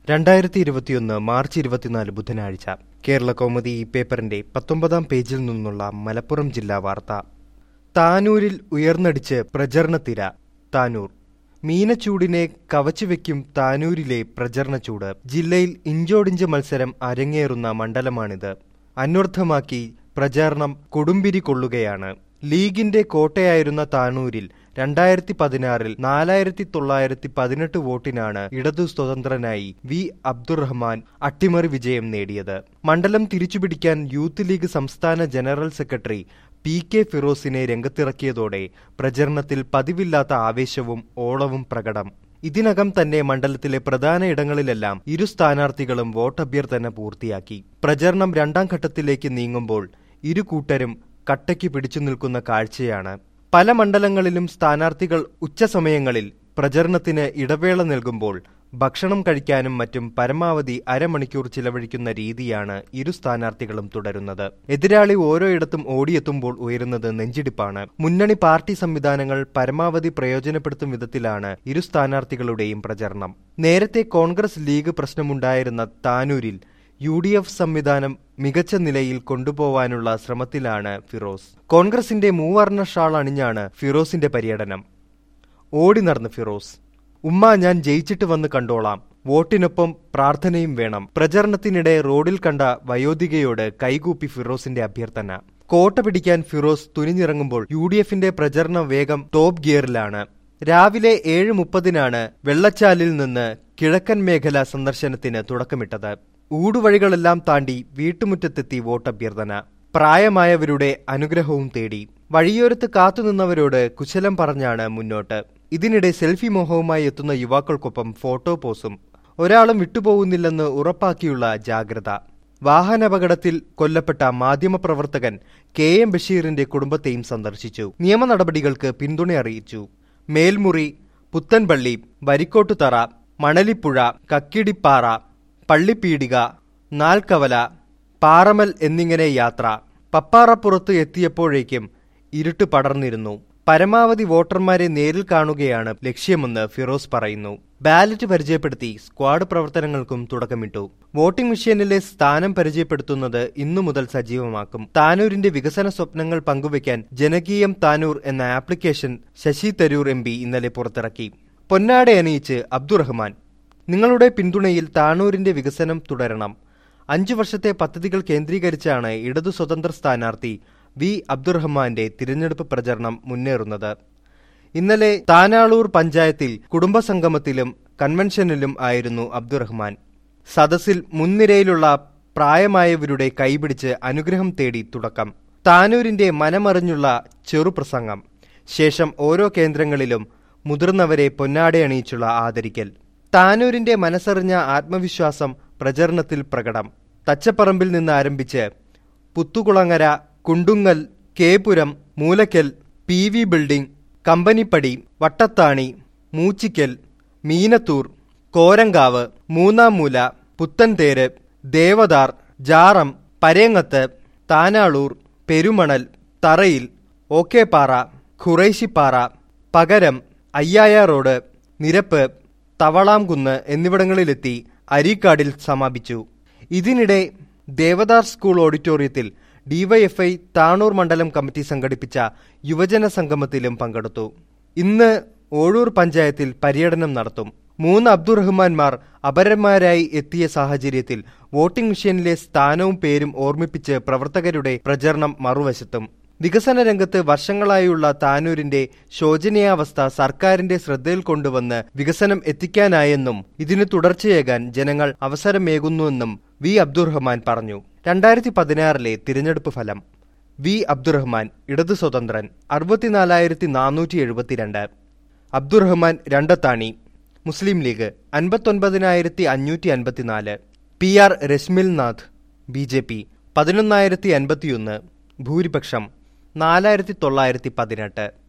രണ്ടായിരത്തി ഇരുപത്തിയൊന്ന് മാർച്ച് ഇരുപത്തിനാല് ബുധനാഴ്ച കേരള കൗമുദി ഈ പേപ്പറിന്റെ പത്തൊമ്പതാം പേജിൽ നിന്നുള്ള മലപ്പുറം ജില്ലാ വാർത്ത താനൂരിൽ ഉയർന്നടിച്ച് പ്രചരണത്തിര താനൂർ മീനച്ചൂടിനെ കവച്ചുവെക്കും താനൂരിലെ പ്രചരണച്ചൂട് ജില്ലയിൽ ഇഞ്ചോടിഞ്ച് മത്സരം അരങ്ങേറുന്ന മണ്ഡലമാണിത് അന്വർത്ഥമാക്കി പ്രചാരണം കൊടുമ്പിരി കൊള്ളുകയാണ് ലീഗിന്റെ കോട്ടയായിരുന്ന താനൂരിൽ രണ്ടായിരത്തി പതിനാറിൽ നാലായിരത്തി തൊള്ളായിരത്തി പതിനെട്ട് വോട്ടിനാണ് ഇടതു സ്വതന്ത്രനായി വി അബ്ദുറഹ്മാൻ അട്ടിമറി വിജയം നേടിയത് മണ്ഡലം തിരിച്ചുപിടിക്കാൻ യൂത്ത് ലീഗ് സംസ്ഥാന ജനറൽ സെക്രട്ടറി പി കെ ഫിറോസിനെ രംഗത്തിറക്കിയതോടെ പ്രചരണത്തിൽ പതിവില്ലാത്ത ആവേശവും ഓളവും പ്രകടം ഇതിനകം തന്നെ മണ്ഡലത്തിലെ പ്രധാന ഇടങ്ങളിലെല്ലാം ഇരു സ്ഥാനാർത്ഥികളും വോട്ടഭ്യർത്ഥന പൂർത്തിയാക്കി പ്രചരണം രണ്ടാം ഘട്ടത്തിലേക്ക് നീങ്ങുമ്പോൾ ഇരു കൂട്ടരും കട്ടയ്ക്ക് പിടിച്ചു നിൽക്കുന്ന കാഴ്ചയാണ് പല മണ്ഡലങ്ങളിലും സ്ഥാനാർത്ഥികൾ ഉച്ചസമയങ്ങളിൽ പ്രചരണത്തിന് ഇടവേള നൽകുമ്പോൾ ഭക്ഷണം കഴിക്കാനും മറ്റും പരമാവധി അരമണിക്കൂർ ചിലവഴിക്കുന്ന രീതിയാണ് ഇരു സ്ഥാനാർത്ഥികളും തുടരുന്നത് എതിരാളി ഓരോയിടത്തും ഓടിയെത്തുമ്പോൾ ഉയരുന്നത് നെഞ്ചിടിപ്പാണ് മുന്നണി പാർട്ടി സംവിധാനങ്ങൾ പരമാവധി പ്രയോജനപ്പെടുത്തും വിധത്തിലാണ് ഇരു സ്ഥാനാർത്ഥികളുടെയും പ്രചരണം നേരത്തെ കോൺഗ്രസ് ലീഗ് പ്രശ്നമുണ്ടായിരുന്ന താനൂരിൽ യു ഡി എഫ് സംവിധാനം മികച്ച നിലയിൽ കൊണ്ടുപോവാനുള്ള ശ്രമത്തിലാണ് ഫിറോസ് കോൺഗ്രസിന്റെ മൂവർണ്ണ ഷാൾ അണിഞ്ഞാണ് ഫിറോസിന്റെ പര്യടനം ഓടി നടന്ന് ഫിറോസ് ഉമ്മ ഞാൻ ജയിച്ചിട്ട് വന്ന് കണ്ടോളാം വോട്ടിനൊപ്പം പ്രാർത്ഥനയും വേണം പ്രചരണത്തിനിടെ റോഡിൽ കണ്ട വയോധികയോട് കൈകൂപ്പി ഫിറോസിന്റെ അഭ്യർത്ഥന കോട്ട പിടിക്കാൻ ഫിറോസ് തുനിഞ്ഞിറങ്ങുമ്പോൾ യു ഡി എഫിന്റെ പ്രചരണ വേഗം ടോപ്പ് ഗിയറിലാണ് രാവിലെ ഏഴ് മുപ്പതിനാണ് വെള്ളച്ചാലിൽ നിന്ന് കിഴക്കൻ മേഖല സന്ദർശനത്തിന് തുടക്കമിട്ടത് ഊടുവഴികളെല്ലാം താണ്ടി വീട്ടുമുറ്റത്തെത്തി വോട്ടഭ്യർത്ഥന പ്രായമായവരുടെ അനുഗ്രഹവും തേടി വഴിയോരത്ത് കാത്തുനിന്നവരോട് കുശലം പറഞ്ഞാണ് മുന്നോട്ട് ഇതിനിടെ സെൽഫി മോഹവുമായി എത്തുന്ന യുവാക്കൾക്കൊപ്പം ഫോട്ടോ പോസും ഒരാളും വിട്ടുപോകുന്നില്ലെന്ന് ഉറപ്പാക്കിയുള്ള ജാഗ്രത വാഹനാപകടത്തിൽ കൊല്ലപ്പെട്ട മാധ്യമപ്രവർത്തകൻ കെ എം ബഷീറിന്റെ കുടുംബത്തെയും സന്ദർശിച്ചു നിയമ നടപടികൾക്ക് പിന്തുണ അറിയിച്ചു മേൽമുറി പുത്തൻപള്ളി വരിക്കോട്ടുതറ മണലിപ്പുഴ കക്കിടിപ്പാറ പള്ളിപ്പീടിക നാൽക്കവല പാറമൽ എന്നിങ്ങനെ യാത്ര പപ്പാറപ്പുറത്ത് എത്തിയപ്പോഴേക്കും ഇരുട്ട് പടർന്നിരുന്നു പരമാവധി വോട്ടർമാരെ നേരിൽ കാണുകയാണ് ലക്ഷ്യമെന്ന് ഫിറോസ് പറയുന്നു ബാലറ്റ് പരിചയപ്പെടുത്തി സ്ക്വാഡ് പ്രവർത്തനങ്ങൾക്കും തുടക്കമിട്ടു വോട്ടിംഗ് മെഷീനിലെ സ്ഥാനം പരിചയപ്പെടുത്തുന്നത് ഇന്നു മുതൽ സജീവമാക്കും താനൂരിന്റെ വികസന സ്വപ്നങ്ങൾ പങ്കുവയ്ക്കാൻ ജനകീയം താനൂർ എന്ന ആപ്ലിക്കേഷൻ ശശി തരൂർ എം ഇന്നലെ പുറത്തിറക്കി പൊന്നാട അണിയിച്ച് അബ്ദുറഹ്മാൻ നിങ്ങളുടെ പിന്തുണയിൽ താനൂരിന്റെ വികസനം തുടരണം അഞ്ചു വർഷത്തെ പദ്ധതികൾ കേന്ദ്രീകരിച്ചാണ് ഇടതു സ്വതന്ത്ര സ്ഥാനാർത്ഥി വി അബ്ദുറഹ്മാന്റെ തിരഞ്ഞെടുപ്പ് പ്രചരണം മുന്നേറുന്നത് ഇന്നലെ താനാളൂർ പഞ്ചായത്തിൽ കുടുംബസംഗമത്തിലും കൺവെൻഷനിലും ആയിരുന്നു അബ്ദുറഹ്മാൻ സദസ്സിൽ മുൻനിരയിലുള്ള പ്രായമായവരുടെ കൈപിടിച്ച് അനുഗ്രഹം തേടി തുടക്കം താനൂരിന്റെ മനമറിഞ്ഞുള്ള ചെറുപ്രസംഗം ശേഷം ഓരോ കേന്ദ്രങ്ങളിലും മുതിർന്നവരെ പൊന്നാടയണിയിച്ചുള്ള ആദരിക്കൽ താനൂരിന്റെ മനസ്സറിഞ്ഞ ആത്മവിശ്വാസം പ്രചരണത്തിൽ പ്രകടം തച്ചപ്പറമ്പിൽ നിന്ന് ആരംഭിച്ച് Puthukulangara Kundungal Kepuram Moolakkal P V building കമ്പനിപ്പടി വട്ടത്താണി മൂച്ചിക്കൽ മീനത്തൂർ കോരങ്കാവ് മൂന്നാം മൂല പുത്തൻതേര് ദേവദാർ ജാറം പരേങ്ങത്ത് താനാളൂർ പെരുമണൽ തറയിൽ ഓക്കേപ്പാറ ഖുറൈശിപ്പാറ പകരം അയ്യായ റോഡ് നിരപ്പ് തവളാംകുന്ന് എന്നിവിടങ്ങളിലെത്തി അരീക്കാടിൽ സമാപിച്ചു ഇതിനിടെ ദേവദാർ സ്കൂൾ ഓഡിറ്റോറിയത്തിൽ ഡിവൈഎഫ്ഐ താണൂർ മണ്ഡലം കമ്മിറ്റി സംഘടിപ്പിച്ച യുവജന സംഗമത്തിലും പങ്കെടുത്തു ഇന്ന് ഓഴൂർ പഞ്ചായത്തിൽ പര്യടനം നടത്തും മൂന്ന് അബ്ദുറഹ്മാൻമാർ അപരന്മാരായി എത്തിയ സാഹചര്യത്തിൽ വോട്ടിംഗ് മെഷീനിലെ സ്ഥാനവും പേരും ഓർമ്മിപ്പിച്ച് പ്രവർത്തകരുടെ പ്രചരണം മറുവശത്തും വികസന രംഗത്ത് വർഷങ്ങളായുള്ള താനൂരിന്റെ ശോചനീയാവസ്ഥ സർക്കാരിന്റെ ശ്രദ്ധയിൽ കൊണ്ടുവന്ന് വികസനം എത്തിക്കാനായെന്നും ഇതിന് തുടർച്ചയേകാൻ ജനങ്ങൾ അവസരമേകുന്നുവെന്നും വി അബ്ദുറഹ്മാൻ പറഞ്ഞു രണ്ടായിരത്തി പതിനാറിലെ തിരഞ്ഞെടുപ്പ് ഫലം വി അബ്ദുറഹ്മാൻ ഇടതു സ്വതന്ത്രൻ അറുപത്തിനാലായിരത്തി നാനൂറ്റി എഴുപത്തിരണ്ട് അബ്ദുറഹ്മാൻ രണ്ടത്താണി മുസ്ലിം ലീഗ് അൻപത്തൊൻപതിനായിരത്തി അഞ്ഞൂറ്റി അൻപത്തിനാല് P R Rashmil Nath B J P പതിനൊന്നായിരത്തി അൻപത്തിയൊന്ന് ഭൂരിപക്ഷം നാലായിരത്തി തൊള്ളായിരത്തി പതിനെട്ട്